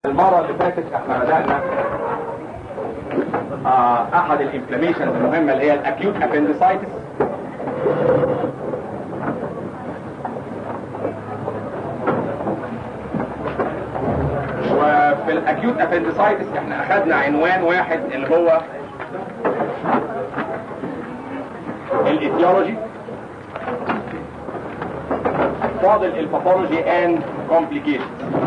المرة اللي فاتت احنا بدأنا آه احد الانفلاميشنز المهمة اللي هي الاكيوت ابندسايتس وفي الاكيوت ابندسايتس احنا اخدنا عنوان واحد اللي هو الايتيولوجي فاضل الباثولوجي اند كومبليكيشنز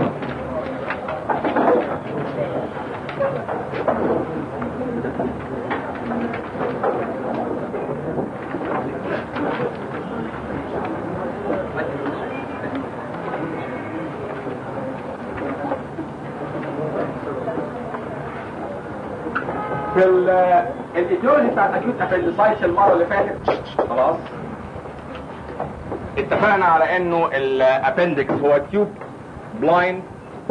في الايتيولوجي بتاع الاكيوت ابندسايتس المره اللي فاتت خلاص اتفقنا على انه الابندكس هو تيوب بلايند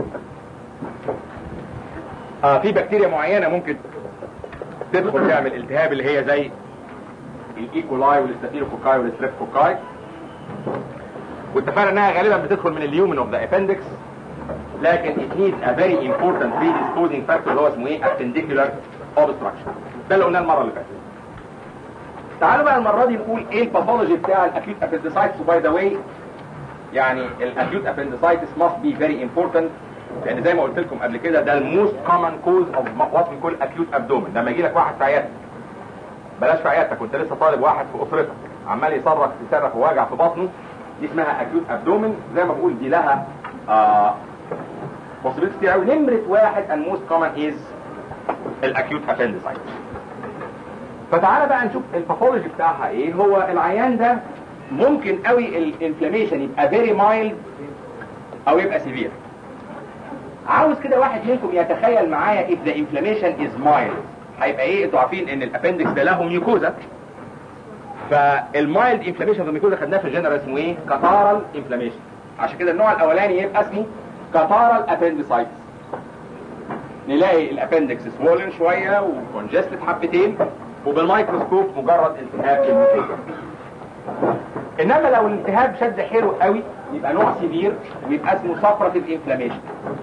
آه في بكتيريا معينه ممكن تدخل تعمل التهاب اللي هي زي الايكولاي والستافيلوكوكاي والستريبتوكاي واتفقنا انها غالبا بتدخل من اليومن اوف ذا appendix لكن it needs a very important predisposing factor اللي هو اسمه ايه appendicular obstruction ده اللي قلناه المره اللي فاتت تعالوا بقى المره دي نقول ايه الباثولوجي بتاع الاكيوت appendicitis وباي ذا واي يعني الاكيوت appendicitis must be very important لان زي ما قلت لكم قبل كده ده الموست كومن كوز اوف وات وي كول اكيوت ابدومن لما يجي لك واحد في عيادتك بلاش في عيادتك كنت لسه طالب واحد في اسرتك عمال يصرخ يصرخ وواجع في بطنه دي اسمها اكيوت ابدومن زي ما بقول دي لها آه possibilities كتير قوي نمره واحد and most common is الاكيوت appendicitis فتعالى بقى نشوف الباثولوجي بتاعها ايه هو العيان ده ممكن قوي الانفلاميشن يبقى فيري مايلد او يبقى سيفير عاوز كده واحد منكم يتخيل معايا if the inflammation is mild هيبقى ايه انتوا عارفين ان الابندكس ده له ميوكوزا فالمايلد انفلاميشن في الميوكوزا خدناه في الجنرال اسمه ايه كاتارال انفلاميشن عشان كده النوع الاولاني يبقى اسمه كاتارال ابندسايتس نلاقي الابندكس سوولن شويه وكونجستد حبتين وبالميكروسكوب مجرد التهاب الميوكوزا انما لو الالتهاب شد حيله قوي يبقى نوع سيفير ويبقى اسمه سفرتيف انفلاميشن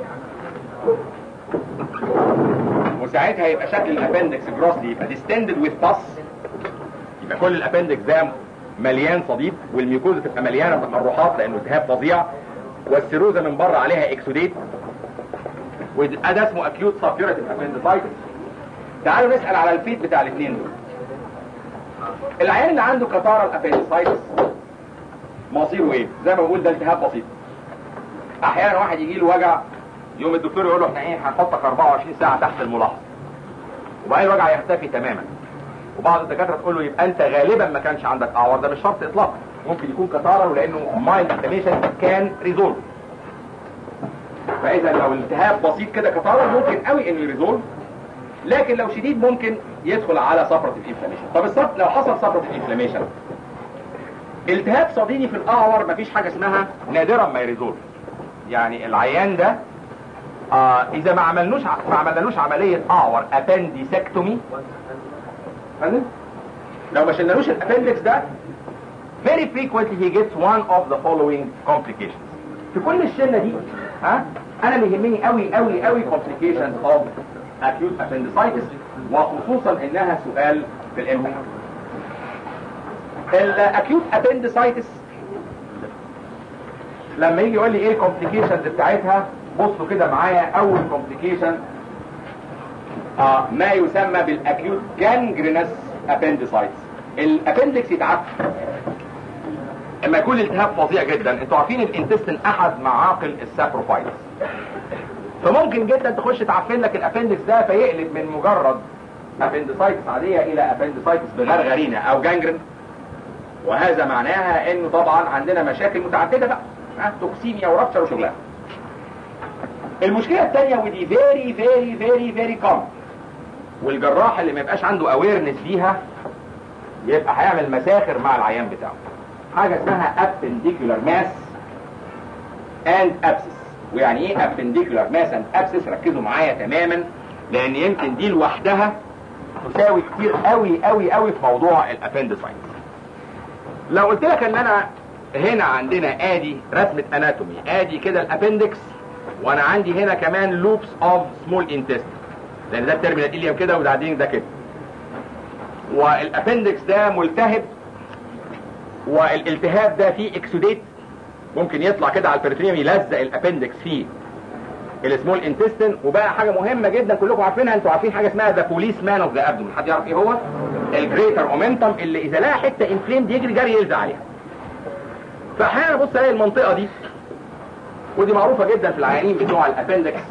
وساعتها يبقى شكل الابندكس جروسلي يبقى ديستندد وذ باس يبقى كل الابندكس ده مليان صديد والميوكوزا تبقى مليانه تقرحات لانه التهاب فظيع والسيروزا من بره عليها اكسوديت وده ده اسمه اكيوت سابيوريتيف ابندسايتس تعالوا نسال على الفيت بتاع الاثنين دول العيان اللي عنده كتارال ابندسايتس مصيره ايه زي ما بقول ده التهاب بسيط احيانا واحد يجي له وجع يوم الدكتور يقول له احنا ايه هنحطك 24 ساعه تحت الملاحظه وبعدين الوجع يختفي تماما وبعض الدكاتره تقول له يبقى انت غالبا ما كانش عندك اعور ده مش شرط اطلاقا ممكن يكون كتاره ولانه مايلد انفلاميشن كان ريزولف فاذا لو الالتهاب بسيط كده كتاره ممكن قوي انه يريزولف لكن لو شديد ممكن يدخل على صفرة الانفلاميشن طب الصف لو حصل صفرة الانفلاميشن التهاب صديدي في الاعور مفيش حاجه اسمها نادرا ما يريزولف يعني العيان ده آه اذا ما عملنوش ما عملنالوش عمليه اعور ابنديسكتومي فاهم لو ما شلنالوش الابندكس ده very frequently he gets one of the following complications في كل الشله دي ها انا اللي يهمني قوي قوي قوي complications of acute appendicitis وخصوصا انها سؤال في الامتحان الاكيوت appendicitis لما يجي يقول لي ايه الكومبليكيشنز بتاعتها بصوا كده معايا اول كومبليكيشن آه ما يسمى بالاكيوت جانجرينس ابندسايتس الابندكس يتعفن اما يكون الالتهاب فظيع جدا انتوا عارفين الانتستين احد معاقل السابروفايتس فممكن جدا تخش تعفن لك الابندكس ده فيقلب من مجرد ابندسايتس عاديه الى ابندسايتس بغرغرينه او جانجرين وهذا معناها انه طبعا عندنا مشاكل متعدده بقى توكسيميا ورابشر وشغلها المشكله الثانيه ودي فيري فيري فيري فيري كومن والجراح اللي ما يبقاش عنده اويرنس فيها يبقى هيعمل مساخر مع العيان بتاعه حاجه اسمها appendicular mass and abscess ويعني ايه appendicular mass and abscess ركزوا معايا تماما لان يمكن دي لوحدها تساوي كتير قوي قوي قوي في موضوع الابندسايتس لو قلت لك ان انا هنا عندنا ادي رسمة اناتومي ادي كده الابندكس وانا عندي هنا كمان لوبس اوف سمول انتست لان ده الترمينال اليوم كده وبعدين ده كده والابندكس ده ملتهب والالتهاب ده فيه اكسوديت ممكن يطلع كده على البريتونيوم يلزق الابندكس فيه السمول انتستين وبقى حاجه مهمه جدا كلكم عارفينها انتوا عارفين حاجه اسمها ذا بوليس مان اوف ذا ابدومن حد يعرف ايه هو الجريتر اومنتم اللي اذا لقى حته انفليمد يجري جري يلزق عليها فاحيانا بص الاقي المنطقه دي ودي معروفه جدا في العيانين بتوع الابندكس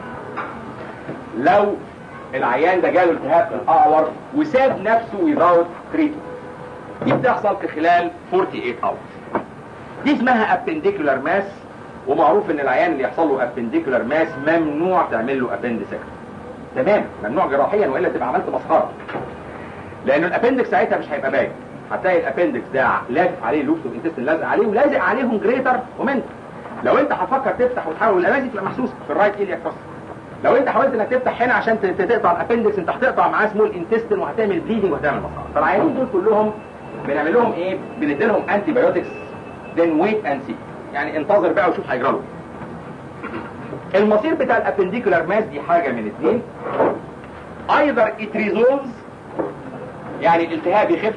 لو العيان ده جاله التهاب في الاعور وساب نفسه without treatment دي بتحصل في خلال 48 hours دي اسمها ابنديكولار ماس ومعروف ان العيان اللي يحصل له ابنديكولار ماس ممنوع تعمل له ابندسكت تمام ممنوع جراحيا والا تبقى عملت مسخره لان الابندكس ساعتها مش هيبقى باين هتلاقي الابندكس ده لافف عليه لوبس انتستين لازق عليه ولازق عليهم جريتر ومنت لو انت هتفكر تفتح وتحاول الامازي تبقى محسوسه في الرايت ايلياك فصل لو انت حاولت انك تفتح هنا عشان ت- تقطع الابندكس انت هتقطع معاه سمول انتستين وهتعمل بليدنج وهتعمل مسخره فالعيانين دول كلهم بنعمل لهم ايه بندي لهم انتي بايوتكس then wait and see يعني انتظر بقى وشوف هيجرى له المصير بتاع الابنديكولار ماس دي حاجه من اثنين either it resolves يعني الالتهاب يخف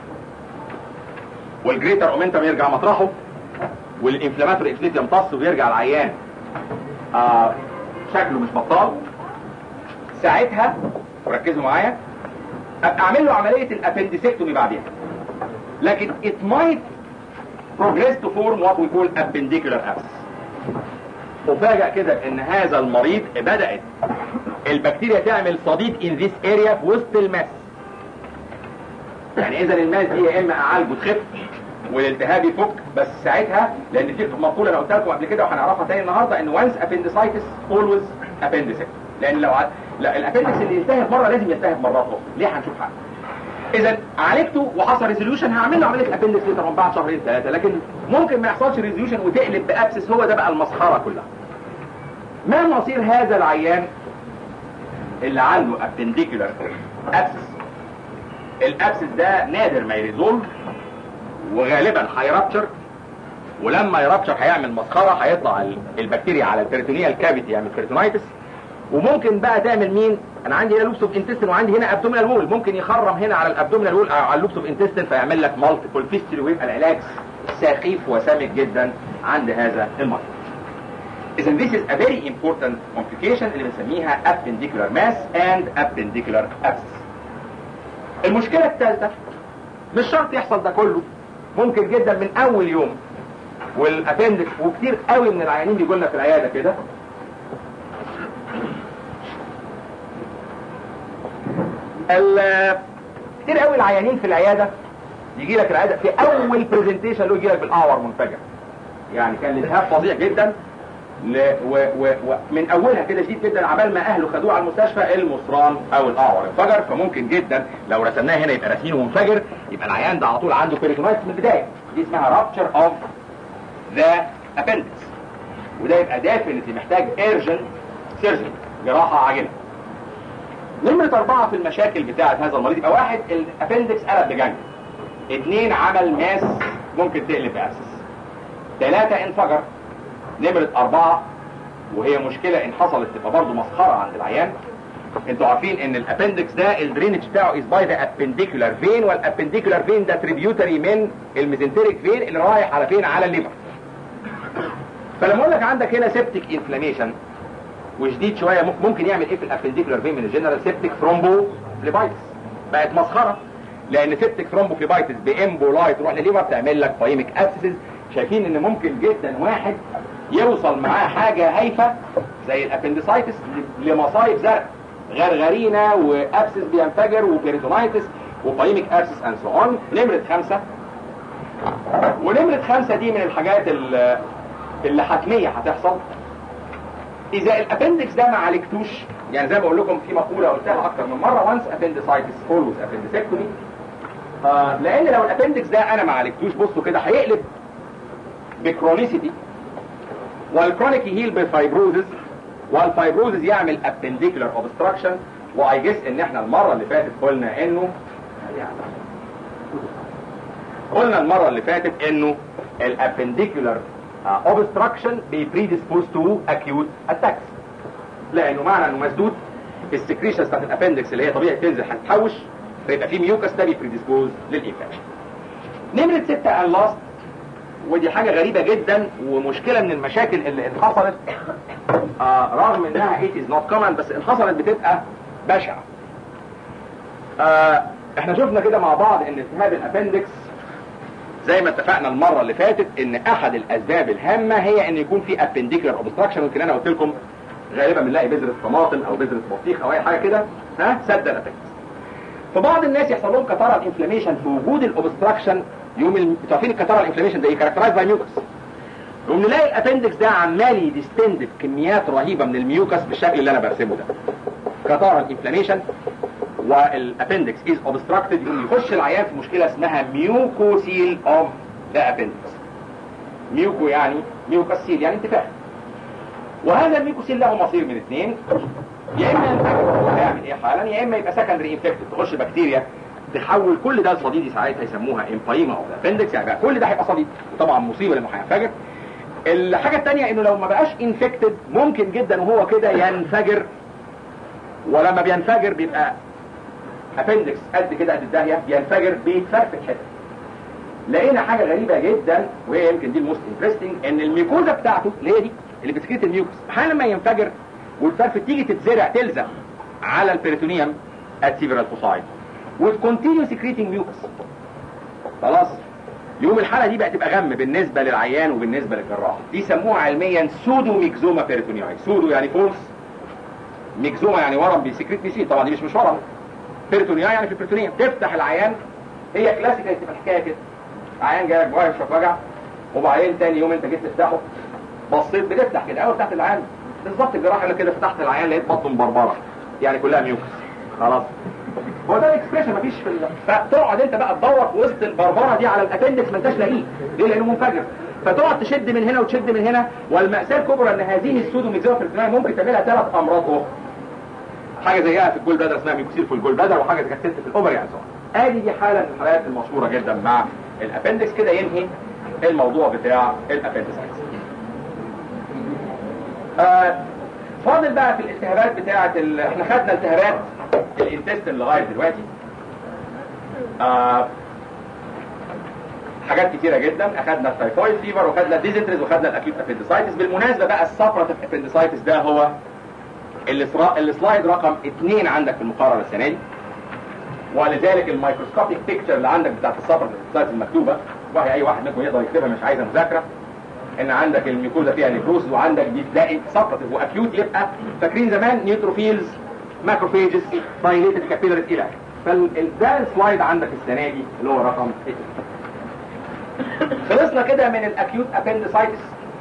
والجريتر اومنتم يرجع مطرحه والانفلاماتوري اكسيت يمتص ويرجع العيان آه شكله مش بطال ساعتها وركزوا معايا ابقى اعمل له عمليه الابندسكتومي بعدين لكن it might progress to form what we call appendicular abscess وفاجأ كده ان هذا المريض بدأت البكتيريا تعمل صديد in this area في وسط الماس يعني اذا الماس دي يا اما اعالجه تخف والالتهاب يفك بس ساعتها لان في مقوله انا قلتها لكم قبل كده وهنعرفها تاني النهارده ان once appendicitis always appendicitis لان لو ع... لا الابندكس اللي يلتهب مره لازم يلتهب مرات اخرى ليه هنشوف حاجه اذا عالجته وحصل ريزوليوشن هعمل له عمليه الابندكس طبعا بعد شهرين ثلاثه لكن ممكن ما يحصلش ريزوليوشن وتقلب بابسس هو ده بقى المسخره كلها ما مصير هذا العيان اللي عنده ابنديكولار ابسس الابسس ده نادر ما يريزولف وغالبا هيرابتشر ولما يرابتشر هيعمل مسخره هيطلع ال- البكتيريا على البريتونيال كافيتي يعمل بيرتونايتس وممكن بقى تعمل مين انا عندي هنا لوبس اوف انتستين وعندي هنا ابدومينال وول ممكن يخرم هنا على الابدومينال وول او على اللوبس اوف انتستين فيعمل لك مالتيبل فيستري ويبقى العلاج سخيف وسامج جدا عند هذا المرض اذا this is a very important complication اللي بنسميها appendicular mass and appendicular abscess المشكله الثالثه مش شرط يحصل ده كله ممكن جدا من اول يوم والابندكس وكتير قوي من العيانين بيجوا لنا في العياده كده ال- كتير قوي العيانين في العياده يجي لك العياده في اول برزنتيشن له يجي لك بالاعور منفجر يعني كان الالتهاب فظيع جدا ل... و... و... ومن اولها كده شديد جدا عبال ما اهله خدوه على المستشفى المصران او الاعور انفجر فممكن جدا لو رسمناه هنا يبقى راسمينه منفجر يبقى العيان ده على طول عنده بيريتونايتس من البدايه دي اسمها رابتشر اوف ذا appendix وده يبقى ديفنتلي محتاج ايرجنت سيرجري جراحه عاجله نمرة أربعة في المشاكل بتاعة هذا المريض يبقى واحد الابندكس قلب بجنب اثنين عمل ماس ممكن تقلب بأبسس ثلاثة انفجر نمرة أربعة وهي مشكلة إن حصلت تبقى برضه مسخرة عند العيان انتوا عارفين ان الابندكس ده الدرينج بتاعه از باي ذا ابنديكولار فين والابنديكولار فين ده تريبيوتري من الميزنتريك فين اللي رايح على فين على الليفر فلما اقول لك عندك هنا سيبتيك انفلاميشن وشديد شويه ممكن- ممكن يعمل ايه في الابنديكولار فين من الجنرال سيبتيك ثرومبو فليبايتس بقت مسخره لان سيبتيك ثرومبو فليبايتس بامبولاي تروح لليفر تعمل لك بايميك ابسيسز شايفين ان ممكن جدا واحد يوصل معاه حاجه هايفه زي الابنديسايتس لمصايب زرق غرغرينه وابسس بينفجر وبيريتونايتس وبايميك ابسس اند سو اون نمره خمسه ونمره خمسه دي من الحاجات اللي اللي حتميه هتحصل اذا الابندكس ده ما عالجتوش يعني زي ما بقول لكم في مقوله قلتها اكتر من مره وانس appendicitis always appendectomy آه لان لو الابندكس ده انا ما عالجتوش بصوا كده هيقلب بكرونيسيتي والكرونيك يهيل بفايبروزز والفايبروزز يعمل appendicular obstruction واي جس ان احنا المره اللي فاتت قلنا انه قلنا المره اللي فاتت انه الابنديكولار اوبستراكشن بيبريديسبوز تو اكيوت اتاكس لانه معنى انه مسدود السكريشن بتاعت الابندكس اللي هي طبيعي تنزل هتتحوش فيبقى في ميوكس ده بيبريديسبوز للانفكشن نمرة ستة اللاست ودي حاجة غريبة جدا ومشكلة من المشاكل اللي انحصلت آه رغم انها it is not common بس انحصلت بتبقى بشعة آه احنا شفنا كده مع بعض ان التهاب الابندكس زي ما اتفقنا المرة اللي فاتت ان احد الاسباب الهامة هي ان يكون في appendicular obstruction يمكن انا قلت لكم غالبا بنلاقي بذرة طماطم او بذرة بطيخ او اي حاجة كده ها سد الابندكس فبعض الناس يحصل لهم كتارال انفلاميشن في وجود الاوبستراكشن يوم ال... عارفين الكتارال انفلاميشن ده ايه كاركترايز باي ميوكس يقوم نلاقي الابندكس ده عمال يديستند بكميات رهيبه من الميوكس بالشكل اللي انا برسمه ده كتارال انفلاميشن والابندكس از اوبستراكتد يقوم يخش العيان في مشكله اسمها ميوكوسيل اوف ذا ابندكس ميوكو يعني ميوكاسيل يعني انتفاخ وهذا الميوكوسيل له مصير من اثنين يا اما ينفجر هيعمل ايه حالا يا اما يبقى سكندري انفكتد تخش بكتيريا تحول كل ده لصديدي ساعتها يسموها امبايما او ابندكس يعني بقى كل ده هيبقى صديد وطبعا مصيبه لانه هينفجر الحاجه الثانيه انه لو ما بقاش انفكتد ممكن جدا وهو كده ينفجر ولما بينفجر بيبقى ابندكس قد كده قد الداهيه بينفجر بيتفرفت حته لقينا حاجه غريبه جدا وهي يمكن دي الموست انترستنج ان الميكوزا بتاعته اللي هي دي اللي بتسكريت الميوكس احيانا لما ينفجر والفرفة تيجي تتزرع تلزق على البريتونيوم at several foci وتكونتينيو سكريتنج ميوكس خلاص يوم الحالة دي بقى تبقى غم بالنسبة للعيان وبالنسبة للجراح دي يسموها علميا سودو ميكزوما بيريتونيوي سودو يعني فولس ميكزوما يعني ورم بيسكريت بيسيل طبعا دي مش مش ورم بيريتونيوي يعني في البريتونيوم تفتح العيان هي كلاسيكال تبقى الحكاية كده عيان جايلك بقى يشرب وجع وبعدين تاني يوم انت جيت تفتحه بصيت بتفتح كده اول تحت العيان بالظبط الجراحه اللي كده فتحت العيان لقيت بطنه مبربره يعني كلها ميوكس خلاص هو ده الاكسبريشن مفيش في ال... فتقعد انت بقى تدور في وسط البربره دي على الابندكس ما انتش لاقيه ليه لانه منفجر فتقعد تشد من هنا وتشد من هنا والمأساة الكبرى ان هذه السودو ميكزيما في ممكن تعملها ثلاث امراض اخرى حاجه زيها في الجول بلادر اسمها ميوكسيل في الجول بلادر وحاجه زي كانت في الاوفر يعني ادي دي حاله من الحالات المشهوره جدا مع الابندكس كده ينهي الموضوع بتاع الابندكس آه فاضل بقى في الالتهابات بتاعة ال... احنا خدنا التهابات الانتستين لغاية دلوقتي آه حاجات كتيرة جدا اخدنا التايفويد فيفر وخدنا الديزنتريز وخدنا الاكيوت ابندسايتس بالمناسبة بقى السابراتيف ابندسايتس ده هو السلايد رقم اثنين عندك في المقارنة السنة دي ولذلك الميكروسكوبيك بيكتشر اللي عندك بتاعت السابراتيف ابندسايتس المكتوبة وهي اي واحد منكم يقدر يكتبها مش عايزة مذاكرة ان عندك الميكوزا فيها نيكروز وعندك بتلاقي سبرتيف واكيوت يبقى فاكرين زمان نيوتروفيلز ماكروفيجز دايليتد كابيلاريز الى فده السلايد عندك السنه دي اللي هو رقم 8 خلصنا كده من الاكيوت ابندسايتس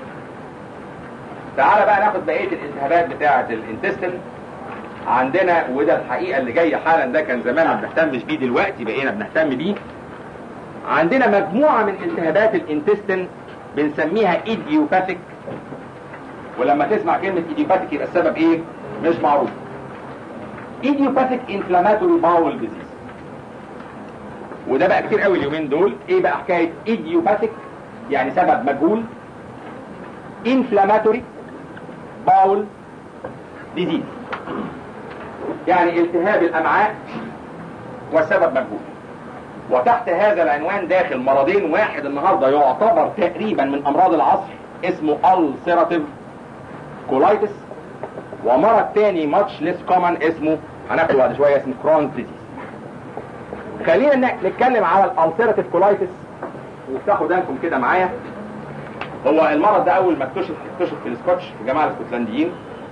تعالى بقى ناخد بقيه الالتهابات بتاعه الانتستين عندنا وده الحقيقه اللي جاي حالا ده كان زمان ما بنهتمش بيه دلوقتي بقينا بنهتم بيه عندنا مجموعه من التهابات الانتستين بنسميها ايديوباثيك ولما تسمع كلمة ايديوباثيك يبقى السبب ايه مش معروف ايديوباثيك انفلاماتوري باول ديزيز وده بقى كتير قوي اليومين دول ايه بقى حكاية ايديوباثيك يعني سبب مجهول انفلاماتوري باول ديزيز يعني التهاب الامعاء والسبب مجهول وتحت هذا العنوان داخل مرضين واحد النهاردة يعتبر تقريبا من امراض العصر اسمه ulcerative colitis ومرض تاني much less common اسمه هناخده بعد شوية اسمه Crohn's disease خلينا نتكلم على الالسيراتيف كولايتس وافتحوا دانكم كده معايا هو المرض ده اول ما اكتشف اكتشف في السكوتش في جماعه الاسكتلنديين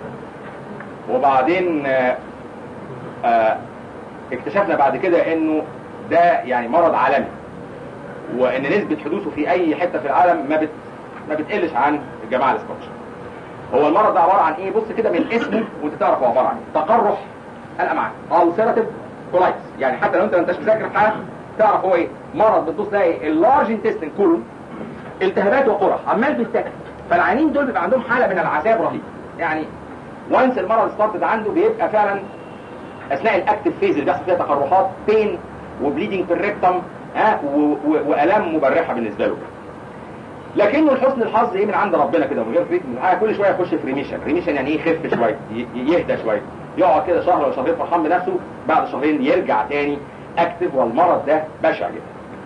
وبعدين آآ آآ اكتشفنا بعد كده انه ده يعني مرض عالمي وان نسبة حدوثه في اي حتة في العالم ما بت ما بتقلش عن الجماعة الاسكوتش هو المرض ده عبارة عن ايه بص كده من اسمه وانت تعرف هو عبارة عن ايه تقرح الامعاء ulcerative colitis يعني حتى لو انت ما انتش مذاكر حاجة تعرف هو ايه مرض بتبص تلاقي اللارج انتستين كولون التهابات وقرح عمال بيتاكل فالعيانين دول بيبقى عندهم حالة من العذاب رهيب يعني وانس المرض ستارتد عنده بيبقى فعلا اثناء الاكتف فيز اللي بيحصل فيها تقرحات بين وبليدنج في الريكتم ها والام مبرحه بالنسبه له لكنه لحسن الحظ ايه من عند ربنا كده من غير تريتمنت حاجه كل شويه يخش في ريميشن ريميشن يعني ايه يخف شويه ي- يهدى شويه يقعد كده شهر ولا شهرين فرحان بنفسه بعد شهرين يرجع تاني اكتف والمرض ده بشع جدا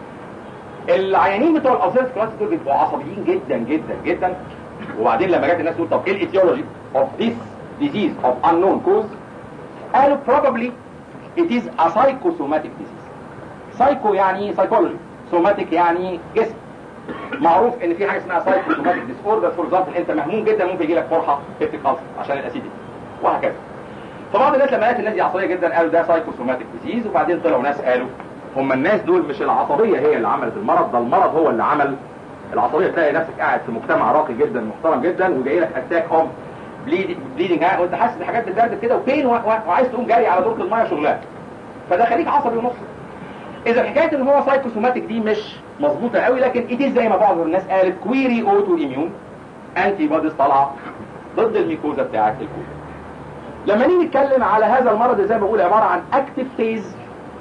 العيانين بتوع الالسيرس كلاس دول بيبقوا عصبيين جدا جدا جدا وبعدين لما جت الناس تقول طب ايه الايتيولوجي اوف ذيس disease of unknown cause قالوا probably it is a psychosomatic disease psycho يعني psychology somatic يعني جسم معروف ان في حاجه اسمها psychosomatic disorder فور example انت مهموم جدا ممكن يجي لك قرحه بيبتيك ulcer عشان الاسيديتي وهكذا فبعض الناس لما لقت الناس دي عصبيه جدا قالوا ده سايكوسوماتيك ديزيز وبعدين طلعوا ناس قالوا هم الناس دول مش العصبيه هي اللي عملت المرض ده المرض هو اللي عمل العصبيه تلاقي نفسك قاعد في مجتمع راقي جدا محترم جدا وجاي لك اتاك اوف بليدنج وانت حاسس بحاجات بتدرد كده وبين و- و- وعايز تقوم جاري على دورة الميه شغلها فده خليك عصبي ونص اذا حكايه ان هو سايكوسوماتيك دي مش مظبوطه قوي لكن اتيز زي ما بعض الناس قالت كويري اوتو اميون انتي بوديز طالعه ضد الميكوزا بتاعت الكوز لما نيجي نتكلم على هذا المرض زي ما بقول عباره عن اكتف فيز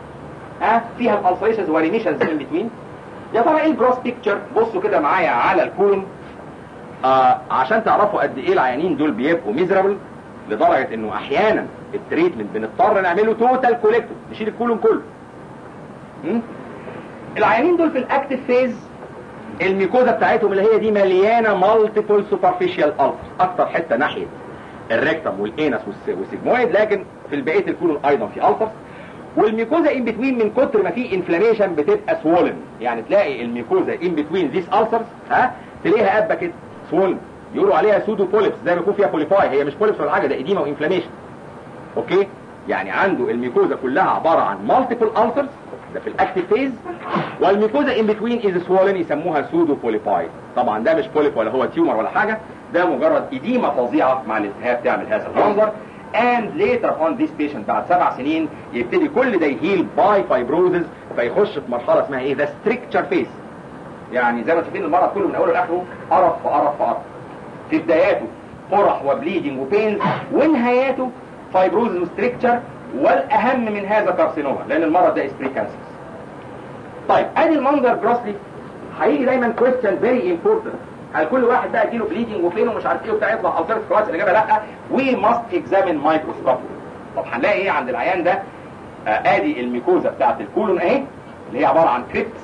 ها فيها الالسريشنز وريميشنز ان بتوين يا ترى ايه الجروس بيكتشر بصوا كده معايا على الكولون آه عشان تعرفوا قد ايه العيانين دول بيبقوا ميزرابل لدرجه انه احيانا التريتمنت بنضطر نعمله توتال كوليكتيف نشيل الكولون كله م? العيانين دول في الاكتف فيز الميكوزا بتاعتهم اللي هي دي مليانه مالتيبل سوبرفيشال الترز اكتر حته ناحيه الريكتم والانس والس- والسيجمويد لكن في بقيه الكولون ايضا في الترز والميكوزا ان بتوين من كتر ما في انفلاميشن بتبقى سوولن يعني تلاقي الميكوزا ان بتوين ذيس السرز ها تلاقيها قبه كده سوولن يقولوا عليها سودو بوليبس زي ما يكون فيها بوليفاي هي مش بوليبس ولا حاجه ده اديما وانفلاميشن اوكي يعني عنده الميكوزا كلها عباره عن مالتيبل السرز ده في الاكتيف فيز والميكوزا ان بتوين از سوولن يسموها سودو بوليفاي طبعا ده مش بوليب ولا هو تيومر ولا حاجه ده مجرد اديمه فظيعه مع الالتهاب تعمل هذا المنظر and later on this patient بعد سبع سنين يبتدي كل ده يهيل باي فايبروزز فيخش في مرحله اسمها ايه ده ستريكتشر فيس يعني زي ما شايفين المرض كله من اوله لاخره قرف في قرف في قرف في بداياته قرح وبليدنج وبينز ونهاياته فايبروزز وستريكتشر والاهم من هذا كارسينوما لان المرض ده اسبري كانسر طيب ادي المنظر جروسلي هيجي دايما كويستشن فيري امبورتنت هل كل واحد بقى يجيله بليدنج وفين ومش عارف ايه وبتاع يطلع الترس كويس الاجابه لا وي ماست اكزامين مايكروسكوب طب هنلاقي ايه عند العيان ده آه ادي الميكوزا بتاعت الكولون اهي اللي هي عباره عن كريبس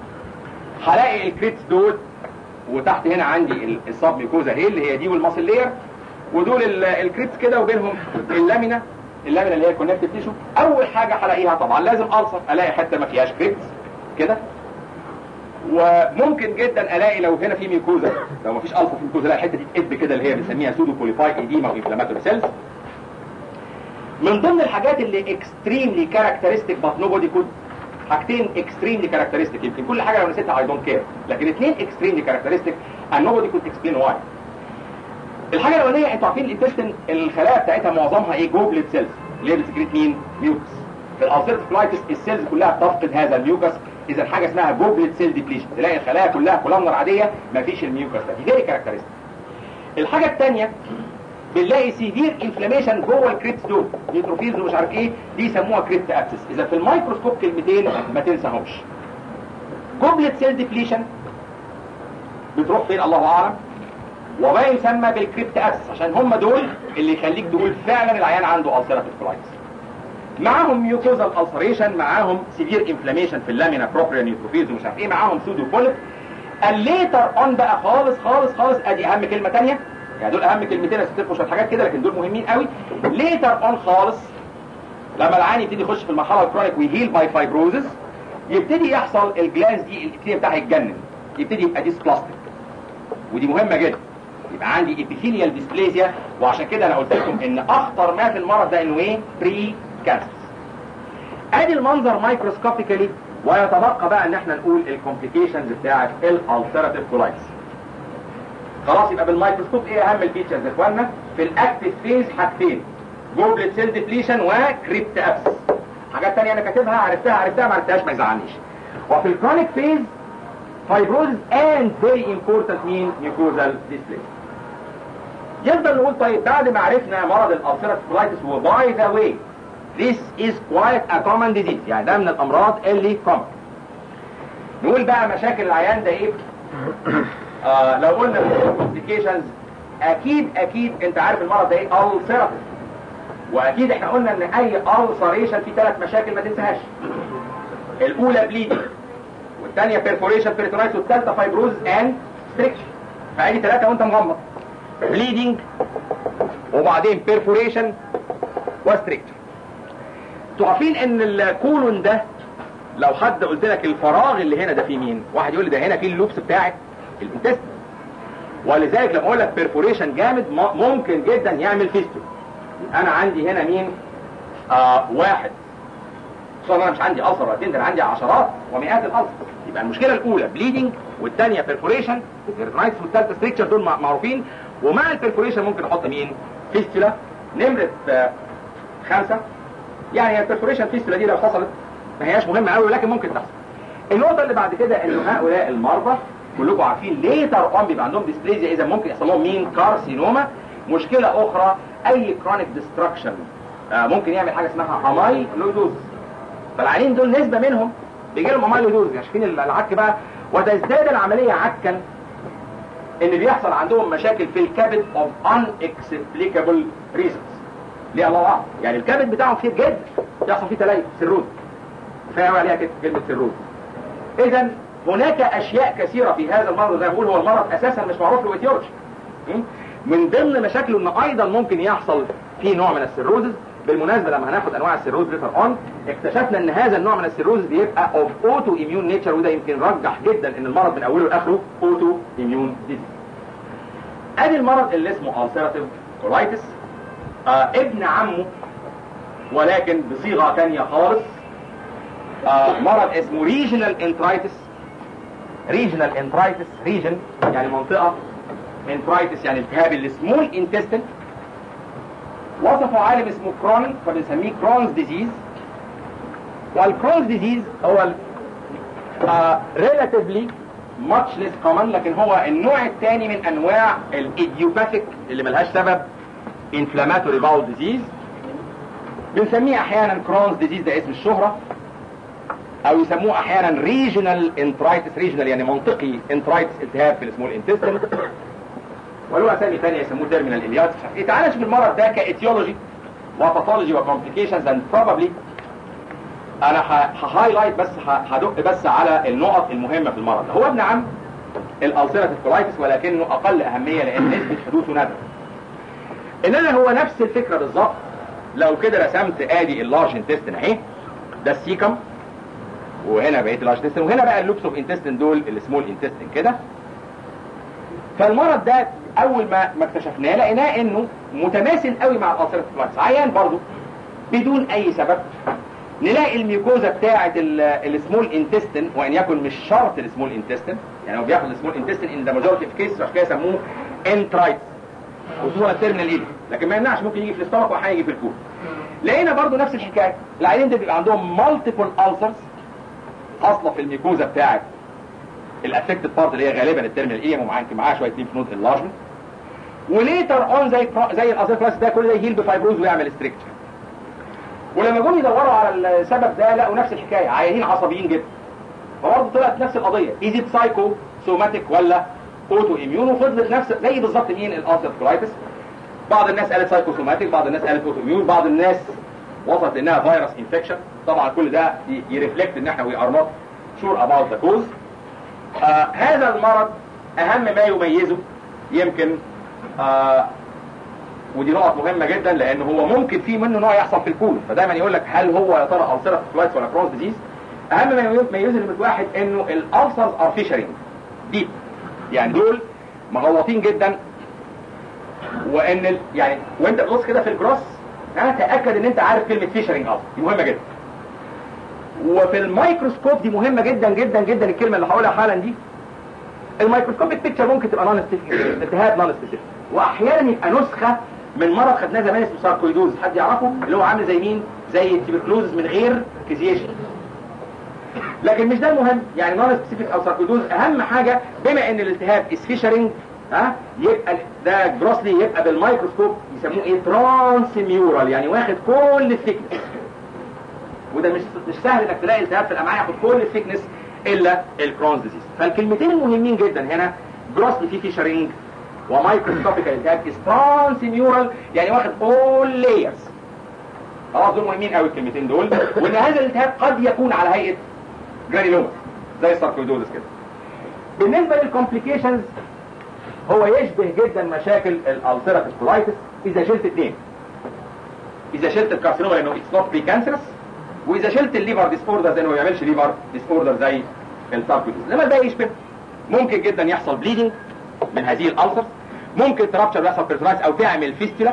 هلاقي الكريبس دول وتحت هنا عندي ال- السب ميكوزا هي اللي هي دي والماسل لير ودول ال- الكريبس كده وبينهم اللامينا اللامينا اللي هي الكونكتيف تيشو اول حاجه هلاقيها طبعا لازم الصق الاقي حته ما فيهاش كريبس كده وممكن جدا الاقي لو هنا في ميكوزا لو مفيش الفا في ميكوزا الاقي الحته دي تقب كده اللي هي بنسميها سودو بوليفاي ايديما وانفلاماتوري سيلز من ضمن الحاجات اللي اكستريملي كاركترستيك بات نوبودي كود حاجتين اكستريملي كاركترستيك يمكن كل حاجه لو نسيتها اي دونت كير لكن اثنين اكستريملي كاركترستيك and nobody could explain why الحاجه الاولانيه انتوا عارفين الانتستين الخلايا بتاعتها معظمها ايه جوبلت سيلز اللي هي بتسكريت مين ميوكس في الالسيرت كولايتس السيلز كلها بتفقد هذا الميوكس اذا حاجه اسمها جوبلت سيل ديبليشن تلاقي الخلايا كلها كولامنر عاديه مفيش الميوكس ده دي فيري كاركترستيك الحاجه الثانيه بنلاقي سيفير انفلاميشن جوه الكريبس دول نيتروفيلز ومش عارف ايه دي يسموها كريبت ابسس اذا في الميكروسكوب كلمتين ما تنساهمش جوبلت سيل ديبليشن بتروح فين الله اعلم وما يسمى بالكريبت ابسس عشان هم دول اللي يخليك تقول فعلا العيان عنده السيراتيف كولايتس معاهم ميوكوزال السريشن معاهم سيفير انفلاميشن في اللامينا بروبريا نيوتروفيلز ومش عارف ايه معاهم سودو بوليب الليتر اون بقى خالص خالص خالص ادي اهم كلمه ثانيه يعني دول اهم كلمتين استفقوا شويه حاجات كده لكن دول مهمين قوي ليتر اون خالص لما العيان يبتدي يخش في المرحله الكرونيك ويهيل باي فايبروزس يبتدي يحصل الجلاس دي الابتدي بتاعها يتجنن يبتدي يبقى ديسبلاستيك ودي مهمه جدا يبقى عندي ابيثيليال ديسبليزيا وعشان كده انا قلت لكم ان اخطر ما في المرض ده انه ايه بري كانسر ادي المنظر مايكروسكوبيكالي ويتبقى بقى ان احنا نقول الكومبليكيشنز بتاعه الالتراتيف كولايتس خلاص يبقى بالميكروسكوب ايه اهم الفيتشرز يا اخوانا في الاكتيف فيز حاجتين جوبلت سيل ديبليشن وكريبت ابس حاجات تانية انا كاتبها عرفتها عرفتها ما عرفتهاش ما يزعلنيش وفي الكرونيك فيز fibrosis and very important مين mucosal display يفضل نقول طيب بعد ما عرفنا مرض الالسيرات كولايتس وباي ذا واي this is quite a common disease يعني ده من الامراض اللي common نقول بقى مشاكل العيان ده ايه آه لو قلنا كومبليكيشنز اكيد اكيد انت عارف المرض ده ايه ulcerative واكيد احنا قلنا ان اي ulceration في ثلاث مشاكل ما تنساهاش الاولى بليدنج والثانيه بيرفوريشن بيريتونايتس والثالثه فايبروز اند ستريكشن فادي ثلاثه وانت مغمض بليدنج وبعدين بيرفوريشن وستريكشن انتوا عارفين ان الكولون ده لو حد قلت لك الفراغ اللي هنا ده فيه مين واحد يقول لي ده هنا فيه اللوبس بتاعت الانتست ولذلك لما اقول لك بيرفوريشن جامد ممكن جدا يعمل فيستول انا عندي هنا مين آه واحد خصوصا انا مش عندي ألسر ولا ده انا عندي عشرات ومئات الألسر يبقى المشكله الاولى بليدنج والثانيه بيرفوريشن الريتنايتس والثالثه ستريكشر دول معروفين ومع البيرفوريشن ممكن احط مين فيستولا نمره آه خمسه يعني هي البرفوريشن فيستولا دي لو حصلت ما هياش مهمه قوي لكن ممكن تحصل النقطه اللي بعد كده ان هؤلاء المرضى كلكم عارفين ليتر اون بيبقى عندهم ديسبليزيا اذا ممكن يحصل لهم مين كارسينوما مشكله اخرى اي كرونيك ديستراكشن آه ممكن يعمل حاجه اسمها امايلويدوز فالعيانين دول نسبه منهم بيجي لهم امايلويدوز عارفين العك بقى وتزداد العمليه عكا ان بيحصل عندهم مشاكل في الكبد of unexplicable reasons ليه الله اعلم يعني الكبد بتاعهم كتير جدا يحصل فيه تليف سيروز كفايه عليها كده كلمه سيروز اذا هناك اشياء كثيره في هذا المرض زي ما بقول هو المرض اساسا مش معروف له ايتيولوجي من ضمن مشاكله ان ايضا ممكن يحصل فيه نوع من السيروزز بالمناسبه لما هناخد انواع السيروز ليتر اون اكتشفنا ان هذا النوع من السيروز بيبقى اوف اوتو اميون نيتشر وده يمكن رجح جدا ان المرض من اوله لاخره اوتو اميون ديزيز ادي المرض اللي اسمه ulcerative colitis آه ابن عمه ولكن بصيغه ثانيه خالص آه مرض اسمه regional enteritis regional enteritis region يعني منطقه enteritis يعني التهاب السمول intestine وصفه عالم اسمه كروني فبنسميه كرونز ديزيز والكرونز ديزيز هو آه relatively much less common لكن هو النوع الثاني من انواع الايديوباثيك اللي ملهاش سبب inflammatory bowel disease بنسميه احيانا كرونز ديزيز ده اسم الشهرة او يسموه احيانا ريجونال انترايتس ريجونال يعني منطقي انترايتس التهاب في السمول انتستين وله اسامي ثانيه يسموه تيرمينال الياس مش عارف ايه تعال نشوف المرض ده كايتيولوجي وباثولوجي وكومبليكيشنز اند بروبابلي انا ههايلايت بس هدق بس على النقط المهمه في المرض هو ابن عم الالسيراتيف كولايتس ولكنه اقل اهميه لان نسبه حدوثه نادره انما هو نفس الفكره بالظبط لو كده رسمت ادي اللارج انتستين اهي ده السيكم وهنا بقيه اللارج انتستين وهنا بقى اللوبس اوف انتستين دول السمول انتستين كده فالمرض ده اول ما ما اكتشفناه لقيناه انه متماثل قوي مع الالسيراتيف كولايتس عيان برضه بدون اي سبب نلاقي الميوكوزا بتاعه السمول انتستين وان يكن مش شرط السمول انتستين يعني هو بياخد السمول انتستين ان ذا ماجورتي اوف كيس عشان كده يسموه انترايتس خصوصا التيرمينال ايدي لكن ما يمنعش ممكن يجي في الاستمك واحيانا يجي في الكول لقينا برضو نفس الحكايه العيانين دول بيبقى عندهم مالتيبل السرز حاصله في الميكوزا بتاعه الافكتد بارت اللي هي غالبا التيرمينال ايدي ومعاه معاه شويه ليمف نود انلارجمنت وليتر اون زي زي الازيفلاس ده كل ده يهيل بفايبروز ويعمل ستريكتشر ولما جم يدوروا على السبب ده لقوا نفس الحكايه عيانين عصبيين جدا فبرضه طلعت نفس القضيه ايزيت سايكو سوماتيك ولا اوتو اميون وفضلت نفس زي بالظبط مين الالسر كولايتس بعض الناس قالت سايكوسوماتيك بعض الناس قالت اوتو اميون بعض الناس وصلت انها فيروس انفكشن طبعا كل ده يرفلكت ان احنا وي ار نوت شور اباوت ذا كوز هذا المرض اهم ما يميزه يمكن آه ودي نقط مهمه جدا لان هو ممكن في منه نوع يحصل في الكول فدايما يقول لك هل هو يا ترى السر كولايتس ولا كرونز ديزيز اهم ما يميزه نمره واحد انه الالسرز ار فيشرنج ديب يعني دول مغوطين جدا وان ال... يعني وانت بتبص كده في الجروس ها تاكد ان انت عارف كلمه فيشرنج اصلا دي مهمه جدا وفي الميكروسكوب دي مهمه جدا جدا جدا الكلمه اللي هقولها حالا دي الميكروسكوبيك بيكتشر ممكن تبقى نون سبيسيفيك التهاب نون سبيسيفيك واحيانا يبقى نسخه من مرض خدناه زمان اسمه ساركويدوز حد يعرفه اللي هو عامل زي مين زي التيبركلوز من غير كيزيشن لكن مش ده المهم يعني نون سبيسيفيك او ساركويدوز اهم حاجه بما ان الالتهاب از فيشرنج ها يبقى ده جروسلي يبقى بالميكروسكوب يسموه ايه ترانس ميورال يعني واخد كل الثيكنس وده مش مش سهل انك تلاقي التهاب في الامعاء ياخد كل الثيكنس الا الكرونز ديزيز فالكلمتين المهمين جدا هنا جروسلي في فيشرنج ومايكروسكوبيكال التهاب ترانس نيورال يعني واخد اول لايرز خلاص دول مهمين قوي الكلمتين دول وان هذا الالتهاب قد يكون على هيئه جرانيلوما زي الساركويدوزس كده بالنسبه للكومبليكيشنز هو يشبه جدا مشاكل الالسيراتيف كولايتس اذا شلت اثنين اذا شلت الكارسينوما لانه اتس نوت بري كانسرس واذا شلت الليفر ديس اوردر زي انه ما يعملش ليفر ديس اوردر زي الساركويدوزس لما ده يشبه ممكن جدا يحصل بليدنج من هذه الالسرز ممكن ترابشر يحصل بيرترايز او تعمل فيستولا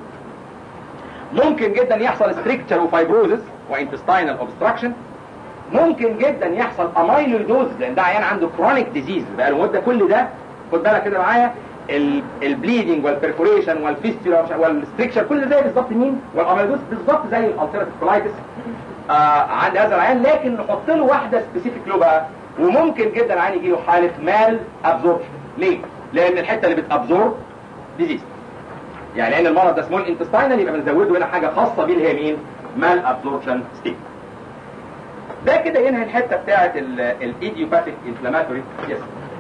ممكن جدا يحصل ستريكتشر وفايبروزس وانتستينال اوبستراكشن ممكن جدا يحصل امايلويدوز لان ده عيان عنده كرونيك ديزيز بقى له مده كل ده خد بالك كده معايا البليدنج والبرفوريشن والفيستولا والستريكشر كل ده زي بالظبط مين والامايلويدوز بالظبط زي الالتيراتيف كولايتس آه عند هذا العيان لكن نحط له واحده سبيسيفيك له بقى وممكن جدا العيان يجي له حاله مال ابزوربشن ليه؟ لان الحته اللي بتابزورب ديزيز يعني لان المرض ده سمول انتستاينال يبقى بنزوده هنا حاجه خاصه بيه اللي هي مين؟ مال ابزوربشن ستيت ده كده ينهي الحته بتاعه الايديوباثيك انفلاماتوري يس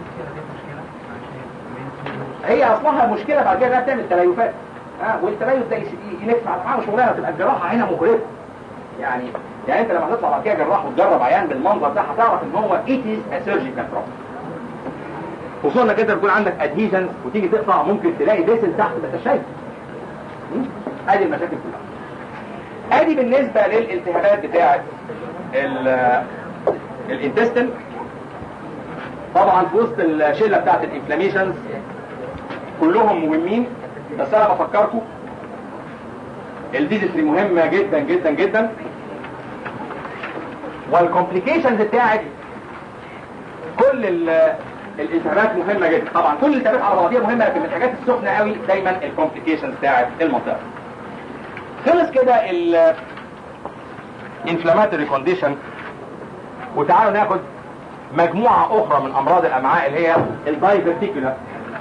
هي اصلها مشكله بعد كده انها بتعمل تليفات اه والتليف ده يلف على معاه شغلانه تبقى الجراحه هنا مقرفه يعني يعني انت لما تطلع بعد كده جراح وتجرب عيان بالمنظر ده هتعرف ان هو ات از سيرجيكال بروبلم خصوصا انك انت بيكون عندك ادهيجنز وتيجي تقطع ممكن تلاقي بيسل تحت ما انت شايف ادي المشاكل كلها ادي بالنسبه للالتهابات بتاعه الانتستين طبعا في وسط الشله بتاعه الانفلاميشنز كلهم مهمين بس انا بفكركم الديزيتري مهمه جدا جدا جدا والكومبليكيشنز بتاعت كل الالتهابات مهمه جدا طبعا كل الالتهابات على بعضيها مهمه لكن من الحاجات السخنه قوي دايما الكومبليكيشنز بتاعت المنطقه خلص كده ال inflammatory condition وتعالوا ناخد مجموعة أخرى من أمراض الأمعاء اللي هي الدايفرتيكولا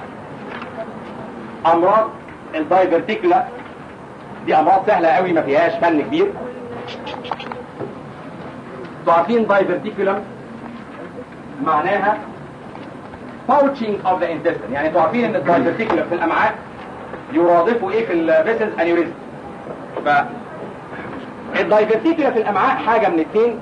أمراض الدايفرتيكولا دي أمراض سهلة قوي ما فيهاش فن كبير عارفين دايفرتيكولا معناها pouching of the intestine يعني انتوا عارفين ان الدايفرتيكولا في الأمعاء يرادفوا ايه في الفيسلز انيوريزم ف الدايفرتيكولا في الامعاء حاجه من اثنين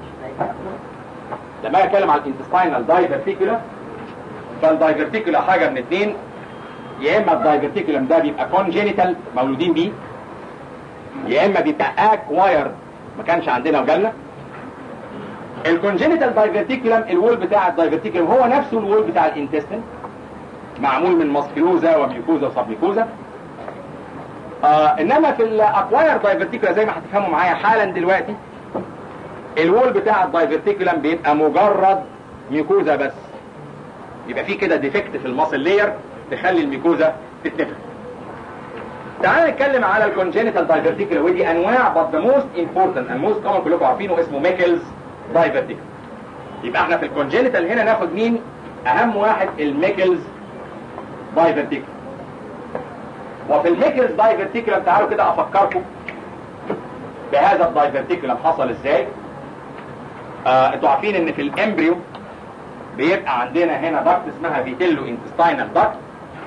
لما اتكلم على الانتستينال دايفرتيكولا فالدايفرتيكولا حاجه من اثنين يا اما الدايفرتيكولم ده بيبقى كونجينيتال مولودين بيه يا اما بيبقى اكوايرد ما كانش عندنا وجالنا الكونجينيتال دايفرتيكولم الوول بتاع الدايفرتيكولم هو نفسه الوول بتاع الانتستين معمول من ماسكيلوزا وميوكوزا وسبميكوزا آه انما في الاكواير دايفرتيكولا زي ما هتفهموا معايا حالا دلوقتي الوول بتاع الدايفرتيكولم بيبقى مجرد ميوكوزا بس يبقى في كده ديفكت في الماسل لاير تخلي الميكوزا تتنفخ تعال نتكلم على الكونجينيتال دايفرتيكولا ودي انواع but the most important and most common كلكم عارفينه اسمه ميكلز دايفرتيكولا يبقى احنا في الكونجينيتال هنا ناخد مين اهم واحد الميكلز دايفرتيكولا وفي الميكلز دايفرتيكولم تعالوا كده افكركم بهذا الدايفرتيكولم حصل ازاي آه انتوا عارفين ان في الامبريو بيبقى عندنا هنا دكت اسمها فيتيلو انتستينال دكت